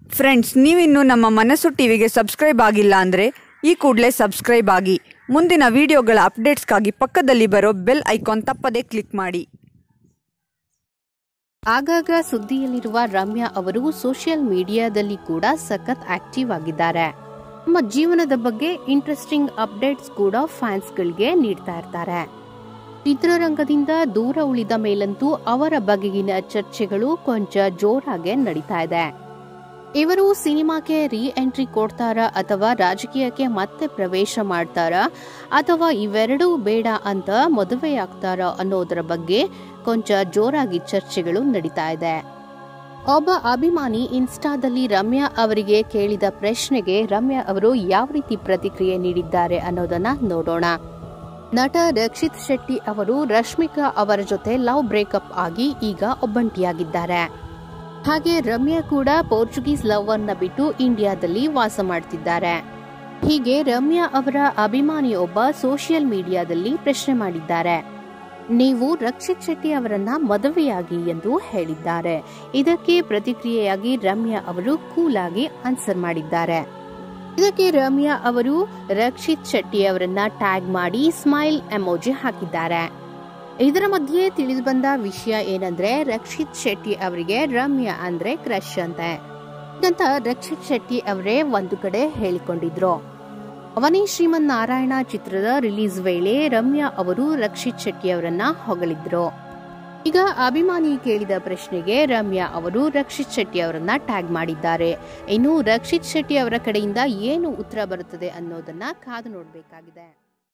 friends ನೀವಿನ್ನೂ ನಮ್ಮ ಮನಸ್ಸು ಟಿವಿಗೆ ಸಬ್ಸ್ಕ್ರೈಬ್ ಆಗಿಲ್ಲ ಅಂದರೆ ಈ ಕೂಡಲೇ ಸಬ್ಸ್ಕ್ರೈಬ್ ಆಗಿ ಮುಂದಿನ ವಿಡಿಯೋಗಳ ಅಪ್ಡೇಟ್ಸ್ಗಾಗಿ ಪಕ್ಕದಲ್ಲಿ ಬರೋ ಬೆಲ್ ಐಕಾನ್ ತಪ್ಪದೇ ಕ್ಲಿಕ್ ಮಾಡಿ ಆಗಾಗ ಸುದ್ದಿಯಲ್ಲಿರುವ ರಮ್ಯಾ ಅವರು ಸೋಷಿಯಲ್ ಮೀಡಿಯಾದಲ್ಲಿ ಕೂಡ ಸಖತ್ ಆಕ್ಟಿವ್ ಆಗಿದ್ದಾರೆ ತಮ್ಮ ಜೀವನದ ಬಗ್ಗೆ ಇಂಟ್ರೆಸ್ಟಿಂಗ್ ಅಪ್ಡೇಟ್ಸ್ ಕೂಡ ಫ್ಯಾನ್ಸ್ಗಳಿಗೆ ನೀಡ್ತಾ ಇರ್ತಾರೆ ಚಿತ್ರರಂಗದಿಂದ ದೂರ ಉಳಿದ ಮೇಲಂತೂ ಅವರ ಬಗೆಗಿನ ಚರ್ಚೆಗಳು ಕೊಂಚ ಜೋರಾಗೆ ನಡೀತಾ ಇದೆ ಇವರು ಸಿನಿಮಾಕ್ಕೆ ರೀ ಎಂಟ್ರಿ ಕೊಡ್ತಾರಾ ಅಥವಾ ರಾಜಕೀಯಕ್ಕೆ ಮತ್ತೆ ಪ್ರವೇಶ ಮಾಡ್ತಾರಾ ಅಥವಾ ಇವೆರಡೂ ಬೇಡ ಅಂತ ಮದುವೆಯಾಗ್ತಾರಾ ಅನ್ನೋದರ ಬಗ್ಗೆ ಕೊಂಚ ಜೋರಾಗಿ ಚರ್ಚೆಗಳು ನಡೀತಾ ಇದೆ ಒಬ್ಬ ಅಭಿಮಾನಿ ಇನ್ಸ್ಟಾದಲ್ಲಿ ರಮ್ಯಾ ಅವರಿಗೆ ಕೇಳಿದ ಪ್ರಶ್ನೆಗೆ ರಮ್ಯಾ ಅವರು ಯಾವ ರೀತಿ ಪ್ರತಿಕ್ರಿಯೆ ನೀಡಿದ್ದಾರೆ ಅನ್ನೋದನ್ನ ನೋಡೋಣ ನಟ ರಕ್ಷಿತ್ ಶೆಟ್ಟಿ ಅವರು ರಶ್ಮಿಕಾ ಅವರ ಜೊತೆ ಲವ್ ಬ್ರೇಕಪ್ ಆಗಿ ಈಗ ಒಬ್ಬಂಟಿಯಾಗಿದ್ದಾರೆ ಹಾಗೆ ರಮ್ಯಾ ಕೂಡ ಪೋರ್ಚುಗೀಸ್ ಲವ್ ಅನ್ನ ಬಿಟ್ಟು ಇಂಡಿಯಾದಲ್ಲಿ ವಾಸ ಮಾಡ್ತಿದ್ದಾರೆ ಹೀಗೆ ರಮ್ಯಾ ಅವರ ಅಭಿಮಾನಿಯೊಬ್ಬ ಸೋಷಿಯಲ್ ಮೀಡಿಯಾದಲ್ಲಿ ಪ್ರಶ್ನೆ ಮಾಡಿದ್ದಾರೆ ನೀವು ರಕ್ಷಿತ್ ಶೆಟ್ಟಿ ಅವರನ್ನ ಮದುವೆಯಾಗಿ ಎಂದು ಹೇಳಿದ್ದಾರೆ ಇದಕ್ಕೆ ಪ್ರತಿಕ್ರಿಯೆಯಾಗಿ ರಮ್ಯಾ ಅವರು ಕೂಲ್ ಆಗಿ ಆನ್ಸರ್ ಮಾಡಿದ್ದಾರೆ ಇದಕ್ಕೆ ರಮ್ಯಾ ಅವರು ರಕ್ಷಿತ್ ಶೆಟ್ಟಿ ಅವರನ್ನ ಟ್ಯಾಗ್ ಮಾಡಿ ಸ್ಮೈಲ್ ಎಮೋಜಿ ಹಾಕಿದ್ದಾರೆ ಇದರ ಮಧ್ಯೆ ತಿಳಿದು ಬಂದ ವಿಷಯ ಏನಂದ್ರೆ ರಕ್ಷಿತ್ ಶೆಟ್ಟಿ ಅವರಿಗೆ ರಮ್ಯಾ ಅಂದ್ರೆ ಕ್ರಶ್ ಅಂತೆ ಇದಂತ ರಕ್ಷಿತ್ ಶೆಟ್ಟಿ ಅವರೇ ಒಂದು ಕಡೆ ಹೇಳಿಕೊಂಡಿದ್ರು ಅವನೇ ಶ್ರೀಮನ್ ನಾರಾಯಣ ಚಿತ್ರದ ರಿಲೀಸ್ ವೇಳೆ ರಮ್ಯಾ ಅವರು ರಕ್ಷಿತ್ ಶೆಟ್ಟಿ ಅವರನ್ನ ಹೊಗಳಿದ್ರು ಈಗ ಅಭಿಮಾನಿ ಕೇಳಿದ ಪ್ರಶ್ನೆಗೆ ರಮ್ಯಾ ಅವರು ರಕ್ಷಿತ್ ಶೆಟ್ಟಿ ಅವರನ್ನ ಟ್ಯಾಗ್ ಮಾಡಿದ್ದಾರೆ ಇನ್ನು ರಕ್ಷಿತ್ ಶೆಟ್ಟಿ ಅವರ ಕಡೆಯಿಂದ ಏನು ಉತ್ತರ ಬರುತ್ತದೆ ಅನ್ನೋದನ್ನ ಕಾದು ನೋಡಬೇಕಾಗಿದೆ